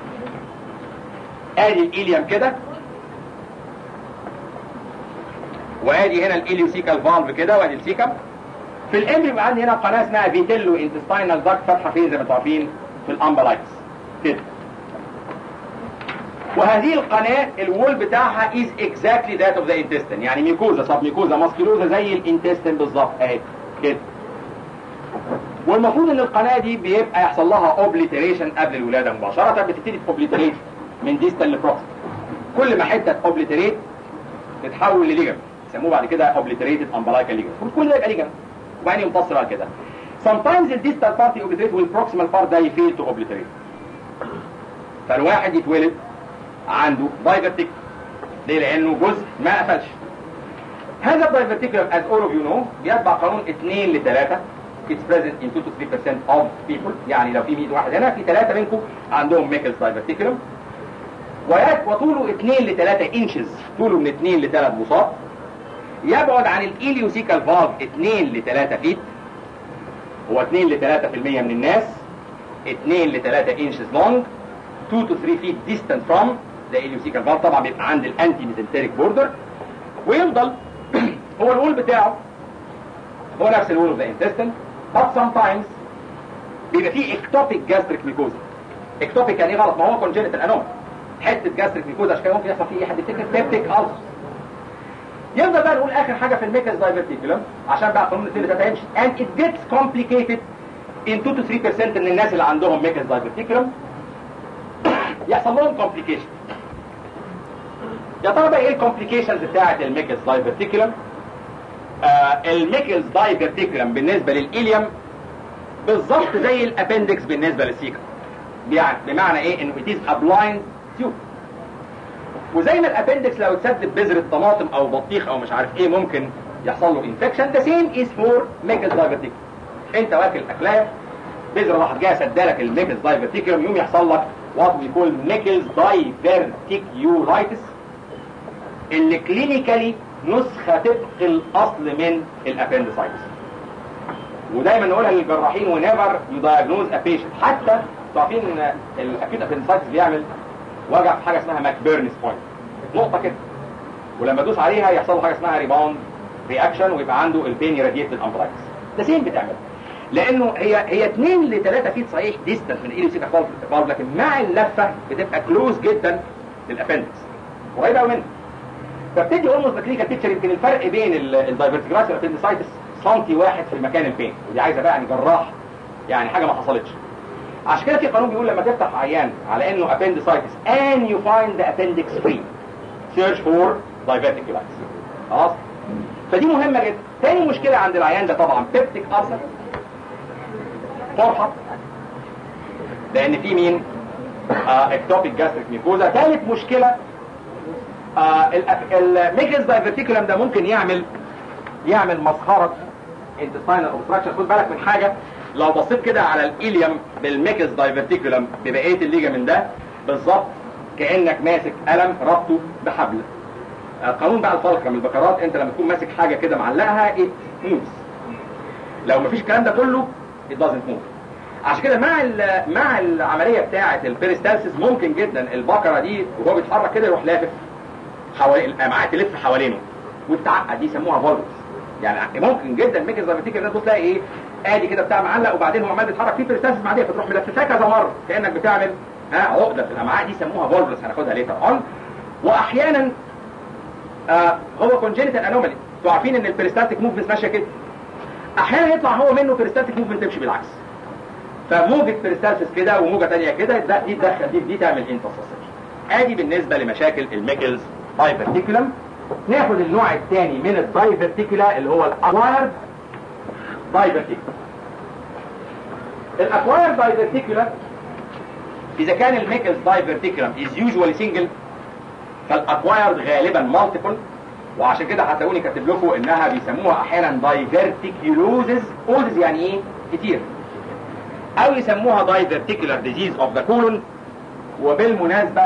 ادي الاليوم كده وادي هنا الاليوسيكال فالف كده وادي السيكم في الامبريو بيبقى عندي هنا قناه اسمها فيتيلو انتستينال دكت فاتحه فين زي ما انتوا عارفين في الامبلايتس كده وهذه القناة الوول بتاعها is exactly that of the intestine يعني ميكوزا سب ميكوزا ماسكيلوزا زي الانتستين بالظبط اهي كده والمفروض ان القناة دي بيبقى يحصل لها اوبليتريشن قبل الولادة مباشرة بتبتدي توبليتريت من ديستال لبروكس كل ما حتة اوبليتريت تتحول لليجن يسموه بعد كده اوبليتريتد امبلايكال ليجن كل ده يبقى ليجن وبعدين يمتص بعد كده sometimes the distal part obliterate والproximal part ده يفيل to obliterate فالواحد يتولد عنده دايفرتيك ليه لانه جزء ما قفلش هذا الدايفرتيكولم as all of you know بيتبع قانون 2 ل 3 it's present in 2 to 3% of people يعني لو في 100 واحد هنا في ثلاثة منكم عندهم ميكلز دايفرتيكولم وطوله 2 ل 3 انشز طوله من 2 ل 3 بساط يبعد عن الإليوسيكال فالف 2 ل 3 فيت هو 2 ل 3% من الناس 2 ل 3 inches long 2 to 3 feet distant from the ileocecal valve طبعا بيبقى عند الانتي ميزنتريك بوردر ويفضل هو الوول بتاعه هو نفس الوول اوف ذا intestine but sometimes بيبقى فيه ectopic gastric mucosa ectopic يعني ايه غلط ما هو congenital anomaly حته gastric mucosa عشان كده ممكن يحصل فيه ايه حد يفتكر peptic ulcer يفضل بقى نقول اخر حاجه في الميكس دايفرتيكولم عشان بقى قانون الثيري ده يمشي and it gets complicated in 2 to 3% من الناس اللي عندهم ميكس دايفرتيكولم يحصل لهم complication يا ترى بقى ايه الكومبليكيشنز بتاعه الميكس دايفرتيكولم آه الميكس دايفرتيكولم بالنسبه للإليوم بالظبط زي الابندكس بالنسبه للسيكا يعني بمعنى ايه انه it is a blind tube وزي ما الابندكس لو اتسد ببذرة طماطم او بطيخ او مش عارف ايه ممكن يحصل له انفكشن ده سيم از فور ميكس دايفرتيك انت واكل اكلايه بذرة راحت جايه سدالك الميكس دايفرتيكيوم يوم يحصل لك وات وي كول ميكلز دايفرتيكيولايتس اللي كلينيكالي نسخه طبق الاصل من الابندسايتس ودايما نقولها للجراحين ونيفر يدايجنوز ا بيشنت حتى انتوا عارفين ان الاكيوت ابندسايتس بيعمل وجع في حاجه اسمها ماكبيرنس بوينت نقطه كده ولما ادوس عليها يحصل له حاجه اسمها ريباوند رياكشن ويبقى عنده البين يراديت الامبراكس ده سين بتعمل لانه هي هي 2 ل 3 فيت صحيح ديستنس من الايليوسيكا فالف لكن مع اللفه بتبقى كلوز جدا للابندكس قريبه قوي منها فبتدي اولموست كلينيكال بيكتشر يمكن الفرق بين الدايفرتيجراس والابندسايتس سنتي واحد في المكان البين ودي عايزه بقى يعني جراح يعني حاجه ما حصلتش عشان كده في قانون بيقول لما تفتح عيان على انه appendicitis and you find the appendix free search for diverticulitis خلاص فدي مهمة جدا تاني مشكلة عند العيان ده طبعا بيبتيك ألسر قرحة لأن في مين اكتوبيك جاستريك ميكوزا ثالث مشكلة الميكلز دايفرتيكولم ده ممكن يعمل يعمل مسخرة intestinal obstruction خد بالك من حاجة لو بصيت كده على الإليوم بالميكس دايفرتيكولم ببقية الليجامنت ده بالظبط كأنك ماسك قلم ربطه بحبل قانون بقى الفلقة من البكرات انت لما تكون ماسك حاجة كده معلقها it moves لو مفيش الكلام ده كله it doesn't move عشان كده مع مع العملية بتاعة البيريستالسيس ممكن جدا البكرة دي وهو بيتحرك كده يروح لافف حوالي الامعاء تلف حوالينه وتتعقد دي يسموها فولفز يعني ممكن جدا ميكس دايفرتيكولم ده تبص تلاقي ايه ادي كده بتاع معلق وبعدين هو عمال بيتحرك فيه بيرستاسيس معديه فتروح ملففاه كذا مره كانك بتعمل ها عقده في الامعاء دي يسموها فولفز هناخدها ليتر اون واحيانا آه هو كونجينيتال انومالي انتوا عارفين ان البيرستاتيك موفمنت ماشيه كده احيانا يطلع هو منه بيرستاتيك موفمنت تمشي بالعكس فموجة بيرستاسيس كده وموجة تانية كده ده دي تدخل دي دي تعمل انتصاصات ادي بالنسبة لمشاكل الميكلز دايفرتيكولم ناخد النوع الثاني من الدايفرتيكولا اللي هو الاكوايرد دايفرتيكولا الاكوايرد دايفرتيكولا اذا كان الميكلز دايفرتيكولم از يوجوالي سنجل فالاكوايرد غالبا مالتيبل وعشان كده هتلاقوني كاتب لكم انها بيسموها احيانا دايفرتيكيولوزز اوزز يعني ايه كتير او يسموها دايفرتيكولار ديزيز اوف ذا كولون وبالمناسبه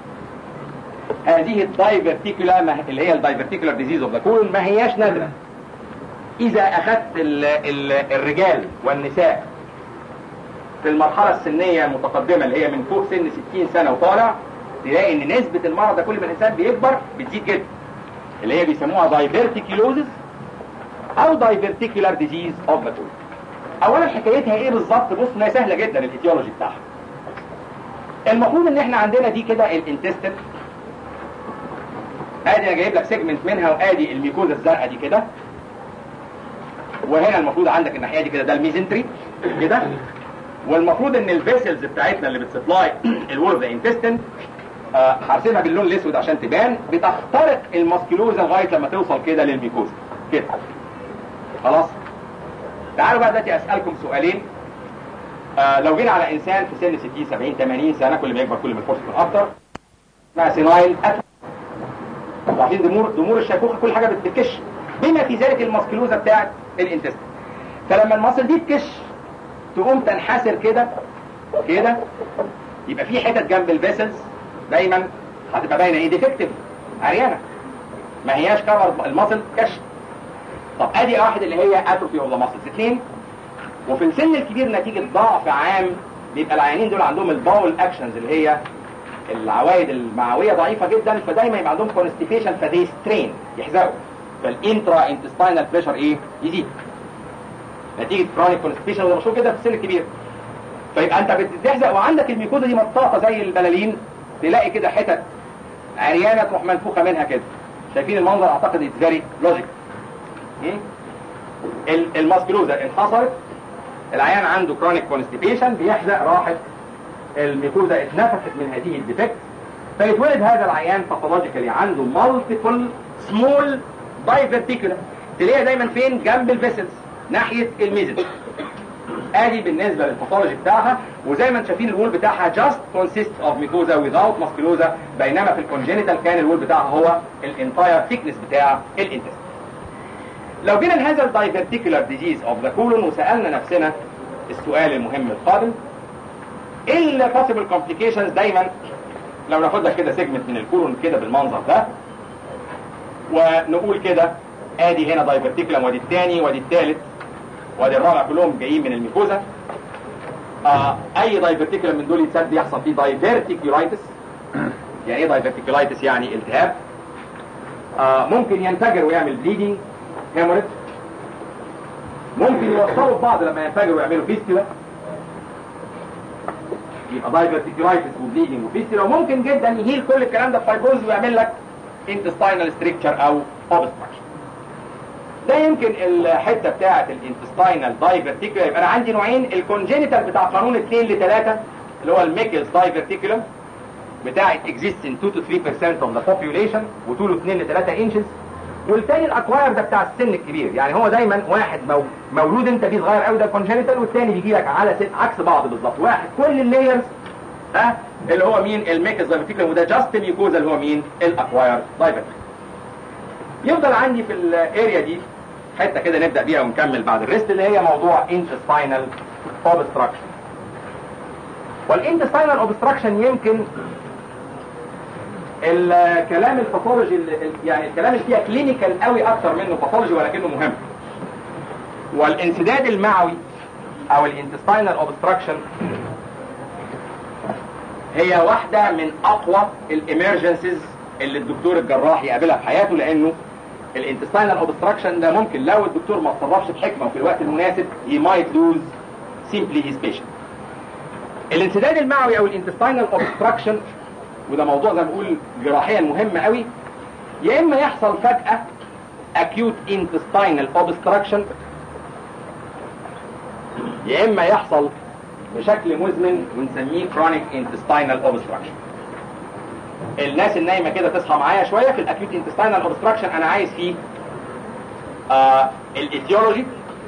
هذه الدايفرتيكولا اللي هي الدايفرتيكولار ديزيز اوف ذا كولون ما هياش نادره اذا اخذت ال ال الرجال والنساء في المرحلة السنية المتقدمة اللي هي من فوق سن 60 سنة وطالع تلاقي ان نسبة المرض ده كل ما الانسان بيكبر بتزيد جدا اللي هي بيسموها دايفرتيكيلوزز او دايفرتيكولار ديزيز اوف ذا كولون اولا حكايتها ايه بالظبط بص ما هي سهلة جدا الايتيولوجي بتاعها المفروض ان احنا عندنا دي كده الانتستين ادي انا جايب لك سيجمنت منها وادي الميكوزا الزرقاء دي كده وهنا المفروض عندك الناحيه دي كده ده الميزنتري كده والمفروض ان الفيسلز بتاعتنا اللي بتسبلاي الوول اوف ذا انتستين هرسمها باللون الاسود عشان تبان بتخترق الماسكيلوزا لغايه لما توصل كده للميكوزا كده خلاص تعالوا بقى دلوقتي اسالكم سؤالين آه لو جينا على انسان في سن 60 70 80 سنه كل ما يكبر كل ما الفرصه تكون اكتر اسمها سينايل عارفين ضمور ضمور الشيخوخه كل حاجه بتكش بما في ذلك الماسكلوزا بتاعت الانتستين فلما المصل دي تكش تقوم تنحسر كده كده يبقى في حتت جنب الفيسلز دايما هتبقى باينه ايه ديفكتيف عريانه ما هياش كفر المصل كش طب ادي واحد اللي هي اتروفي اوف ذا ماسلز اثنين وفي السن الكبير نتيجه ضعف عام بيبقى العيانين دول عندهم الباول اكشنز اللي هي العوائد المعويه ضعيفه جدا فدايما يبقى عندهم كونستيبيشن فدي سترين يحزقوا فالانترا انتستينال بريشر ايه يزيد نتيجه كرونيك كونستيبيشن وده مشهور كده في السن الكبير فيبقى انت بتحزق وعندك الميكوزا دي مطاطه زي البلالين تلاقي كده حتت عريانه تروح منفوخه منها كده شايفين المنظر اعتقد اتس فيري لوجيك الماسكلوزا انحصرت العيان عنده كرونيك كونستيبيشن بيحزق راحت الميكوزا اتنفخت من هذه الديفكت فيتولد هذا العيان باثولوجيكالي عنده مالتيبل سمول دايفرتيكولا تلاقيها دايما فين جنب الفيسلز ناحيه الميزل ادي بالنسبه للباثولوجي بتاعها وزي ما انتم شايفين الوول بتاعها جاست كونسيست اوف ميكوزا ويزاوت ماسكلوزا بينما في الكونجينيتال كان الوول بتاعها هو الانتاير ثيكنس بتاع الانتست لو جينا لهذا الدايفرتيكولار ديزيز اوف ذا كولون وسالنا نفسنا السؤال المهم القادم ايه البوسيبل كومبليكيشنز دايما لو ناخدها كده سيجمنت من الكولون كده بالمنظر ده ونقول كده ادي هنا دايفرتيكولم وادي الثاني وادي الثالث وادي الرابع كلهم جايين من الميكوزا آه اي دايفرتيكولم من دول يتسد يحصل فيه دايفرتيكولايتس يعني ايه دايفرتيكولايتس يعني التهاب آه ممكن ينفجر ويعمل بليدنج هيموريج ممكن يوصلوا ببعض لما ينفجروا ويعملوا فيستيولا يبقى دايفرتيكولايتس وبليدنج وفيستيولا وممكن جدا يهيل كل الكلام ده بفايبروز ويعمل لك intestinal stricture او obstruction ده يمكن الحته بتاعه الانتستينال دايفرتيكولا يبقى انا عندي نوعين الكونجينيتال بتاع قانون 2 ل 3 اللي هو الميكلز دايفرتيكولم بتاع exists in 2 to 3% of the population وطوله 2 ل 3 انشز والتاني الاكواير ده بتاع السن الكبير يعني هو دايما واحد مو... مولود انت فيه صغير قوي ده كونجينيتال والتاني بيجي لك على سن عكس بعض بالظبط واحد كل اللايرز ها اللي هو مين الميكلز دايفرتيكولم وده جاست ميكوزا اللي هو مين الاكواير دايفرتيكولم يفضل عندي في الاريا دي حته كده نبدا بيها ونكمل بعد الريست اللي هي موضوع intestinal obstruction والانتستينال اوبستراكشن يمكن الكلام الباثولوجي يعني الكلام اللي فيها كلينيكال قوي اكتر منه باثولوجي ولكنه مهم والانسداد المعوي او الانتستينال اوبستراكشن هي واحده من اقوى الامرجنسيز اللي الدكتور الجراح يقابلها في حياته لانه الانتستينال اوبستراكشن ده ممكن لو الدكتور ما اتصرفش بحكمه وفي الوقت المناسب he might lose simply his patient. الانسداد المعوي او الانتستينال اوبستراكشن وده موضوع زي ما بقول جراحيا مهم قوي يا اما يحصل فجأة acute intestinal obstruction يا اما يحصل بشكل مزمن ونسميه chronic intestinal obstruction الناس النايمه كده تصحى معايا شويه في الاكيوت انتستينال اوبستراكشن انا عايز فيه آه الايثيولوجي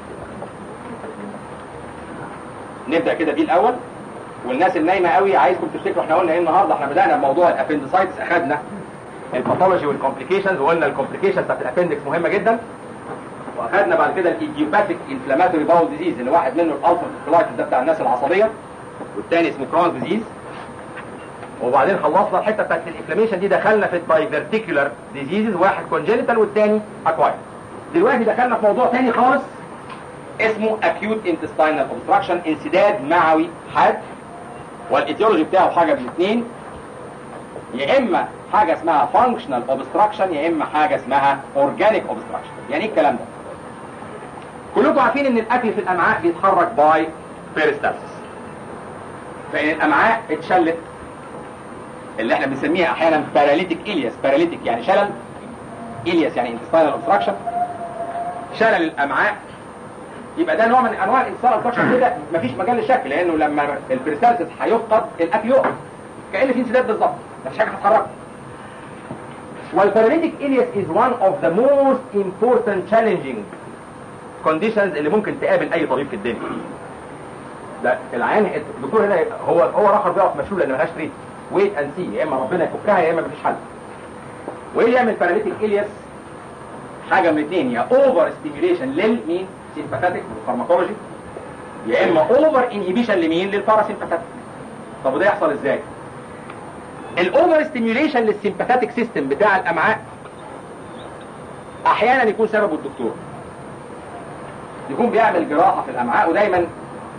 نبدا كده بيه الاول والناس النايمه قوي عايزكم تفتكروا احنا قلنا ايه النهارده احنا بدانا بموضوع الابندسايتس اخذنا الباثولوجي والكومبليكيشنز وقلنا الكومبليكيشنز بتاعت الابندكس مهمه جدا واخذنا بعد كده الايديوباثيك انفلاماتوري باول ديزيز اللي واحد منه الالفا كولايتس ده بتاع الناس العصبيه والثاني اسمه كرونز ديزيز وبعدين خلصنا الحته بتاعت الانفلاميشن دي دخلنا في الدايفرتيكولار ديزيزز واحد كونجينيتال والثاني اكواير دلوقتي دخلنا في موضوع ثاني خالص اسمه acute intestinal obstruction انسداد معوي حاد والايتيولوجي بتاعه حاجه من اثنين يا اما حاجه اسمها functional obstruction يا اما حاجه اسمها organic obstruction يعني ايه الكلام ده كلكم عارفين ان الاكل في الامعاء بيتحرك باي بيريستالسيس فان الامعاء اتشلت اللي احنا بنسميها احيانا باراليتيك الياس باراليتيك يعني شلل الياس يعني انتستينال اوبستراكشن شلل الامعاء يبقى ده نوع من انواع الانتستينال اوبستراكشن كده مفيش مجال للشك لانه لما البريستالسيس هيفقد الاكل يقف كان في انسداد بالظبط مفيش حاجه هتتحرك والباراليتيك الياس is one of the most important challenging conditions اللي ممكن تقابل اي طبيب في الدنيا ده العيان الدكتور هنا هو هو راح بيقف مشلول لان ملهاش تريت ويت اند سي يا اما ربنا يفكها يا اما مفيش حل وايه اللي يعمل باراليتيك الياس حاجه من الاثنين يا اوفر ستيميوليشن للمين سيمباثيك والفارماكولوجي يا اما اوفر انهيبيشن لمين للباراسيمباثيك طب وده يحصل ازاي الاوفر ستيميوليشن للسيمباثيك سيستم بتاع الامعاء احيانا يكون سببه الدكتور يكون بيعمل جراحه في الامعاء ودايما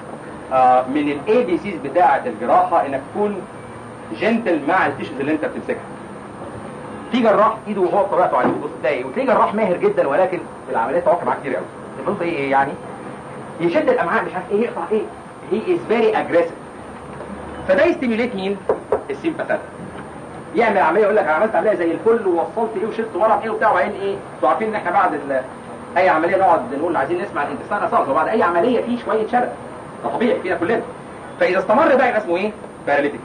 آه من الاي بي سيز بتاعه الجراحه انك تكون جنتل مع التيشوز اللي انت بتمسكها في جراح ايده وهو طبيعته عليه بص تلاقي وتلاقي جراح ماهر جدا ولكن في العمليات توقع معاه كتير قوي بص ايه يعني يشد الامعاء مش عارف ايه يقطع ايه هي از فيري اجريسيف فده يستيميوليت مين السيمباثات يعمل عمليه يقول لك انا عملت عمليه زي الفل ووصلت ايه وشلت ورق ايه وبتاع وبعدين ايه انتوا عارفين ان احنا بعد ال... اي عمليه نقعد نقول عايزين نسمع الانتستان اساس وبعد اي عمليه في شويه شرق ده طبيعي فينا كلنا فاذا استمر بقى يبقى اسمه ايه باراليتيك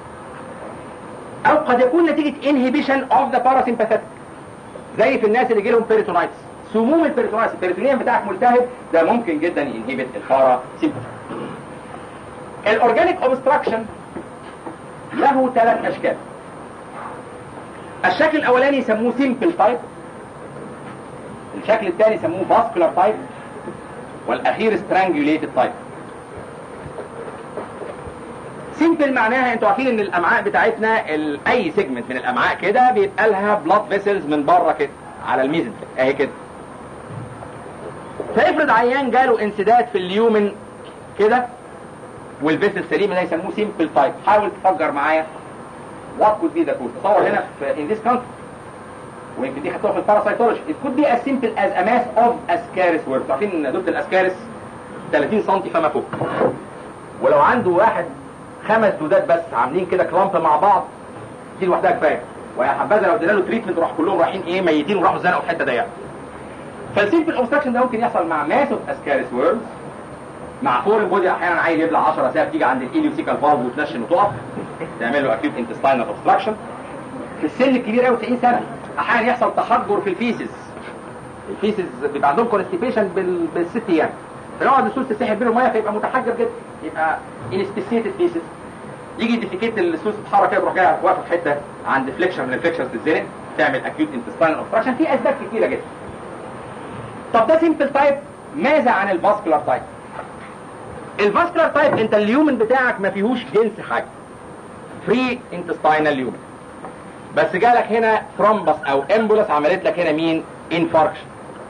او قد يكون نتيجه انهبيشن اوف ذا باراسيمباثيك زي في الناس اللي جي لهم بيريتونايتس سموم البيريتونايتس البيريتونيوم بتاعك ملتهب ده ممكن جدا ينهبت الباراسيمباثيك الاورجانيك اوبستراكشن له ثلاث اشكال الشكل الاولاني يسموه سيمبل تايب الشكل الثاني يسموه فاسكولار تايب والاخير سترانجوليتد تايب سيمبل معناها انتوا عارفين ان الامعاء بتاعتنا ال- اي سيجمنت من الامعاء كده بيبقى لها بلاد فيسلز من بره كده على الميزن اهي كده فافرض عيان جاله انسداد في اليومن كده والفيسل سليم ده يسموه سيمبل تايب حاول تفجر معايا وات كود بي ذا كود تصور هنا في ان ذيس كونتري ويمكن دي خدتوها في الباراسايتولوجي it could be as simple as a mass of ascaris worms عارفين ان دود الاسكارس 30 سم فما فوق ولو عنده واحد خمس دودات بس عاملين كده كلامب مع بعض دي لوحدها كفايه ويا حبذا لو ادينا له تريتمنت راح كلهم رايحين ايه ميتين وراحوا زنقوا في حته ضيقه فالسيمبل اوبستراكشن ده ممكن يحصل مع ماس اوف اسكاريس وورمز مع فور البودي احيانا عيل يبلع 10 ساعات تيجي عند الايليوسيكال فالف وتنشن وتقف تعمل له اكيوت انتستاينال اوبستراكشن في السن الكبير قوي 90 سنه احيانا يحصل تحجر في الفيسز الفيسز بيبقى عندهم كونستيبيشن بال... بالست ايام فيقعد السوس تسحب بينه ميه فيبقى متحجر جدا يبقى انسبيسيتد فيسز يجي ديفيكيت السوس تتحرك كده تروح جايه واقفه في حته عند فليكشن من الفليكشنز تتزنق تعمل اكيوت انتستاينال اوبستراكشن في اسباب كتيره جدا طب ده سيمبل تايب ماذا عن الفاسكولار تايب الفاسكولار تايب انت اليومن بتاعك ما فيهوش جنس حاجه فري انتستاينال يومن بس جالك هنا ثرومبس او امبولس عملت لك هنا مين انفاركشن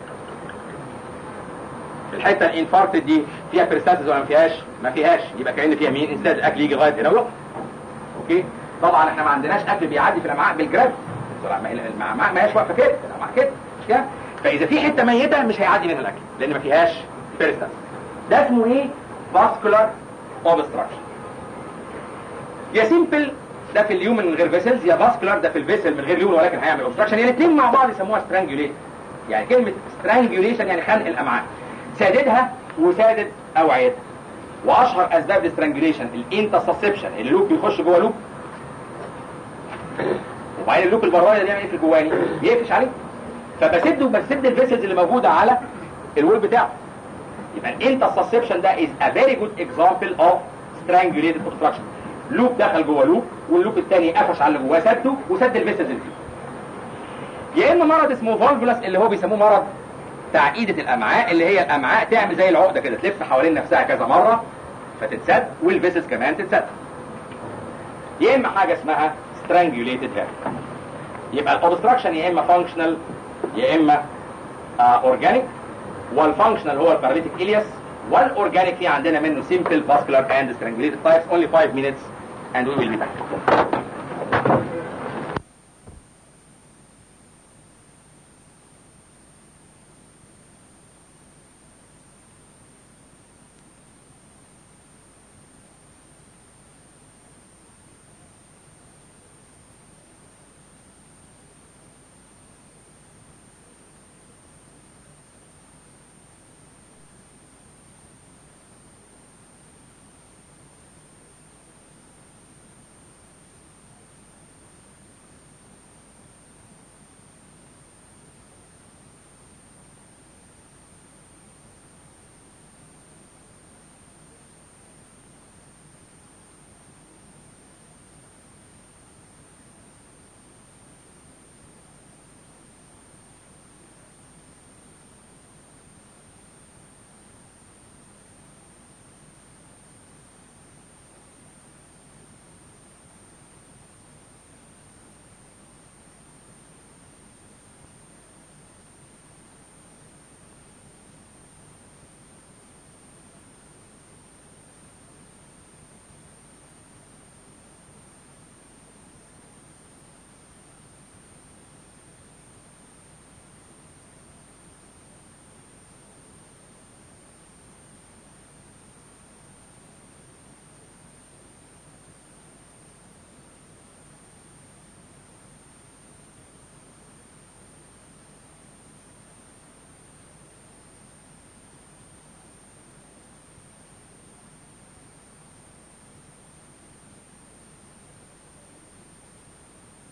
الحته الانفاركت دي فيها بيرستاسيس ولا ما فيهاش ما فيهاش يبقى كان فيها مين انسداد الاكل يجي لغايه هنا ويقف اوكي طبعا احنا ما عندناش اكل بيعدي في الامعاء بالجراب الامعاء ما هياش واقفه كده الامعاء كده مش كده فاذا في حته ميته مش هيعدي منها الاكل لان ما فيهاش بيرستاسيس ده اسمه ايه فاسكولار اوبستراكشن يا سيمبل ده في اليومن من غير فيسلز يا فاسكولار ده في الفيسل من غير يومن ولكن هيعمل اوبستراكشن يعني الاثنين مع بعض يسموها سترانجوليت يعني كلمه سترانجوليشن يعني خنق الامعاء ساددها وسادد اوعيتها واشهر اسباب الاسترانجوليشن الانترسبشن اللوب بيخش جوه لوب وبعدين اللوب البرايه ده يعمل ايه في الجواني يقفش عليه فبسد وبسد الفيسلز اللي موجوده على الوول بتاعه يبقى الانترسبشن ده is a very good example of strangulated obstruction لوب دخل جوه لوب واللوب الثاني قفش على اللي جواه سده وسد الفيسلز اللي فيه يا اما مرض اسمه فولفولس اللي هو بيسموه مرض تعقيدة الامعاء اللي هي الامعاء تعمل زي العقده كده تلف حوالين نفسها كذا مره فتتسد والفيسلز كمان تتسد يا اما حاجه اسمها strangulated hair يبقى الاوبستراكشن يا اما فانكشنال يا اما اورجانيك والفانكشنال هو الباراليتيك الياس والاورجانيك في عندنا منه simple vascular and strangulated types only 5 minutes and we will be back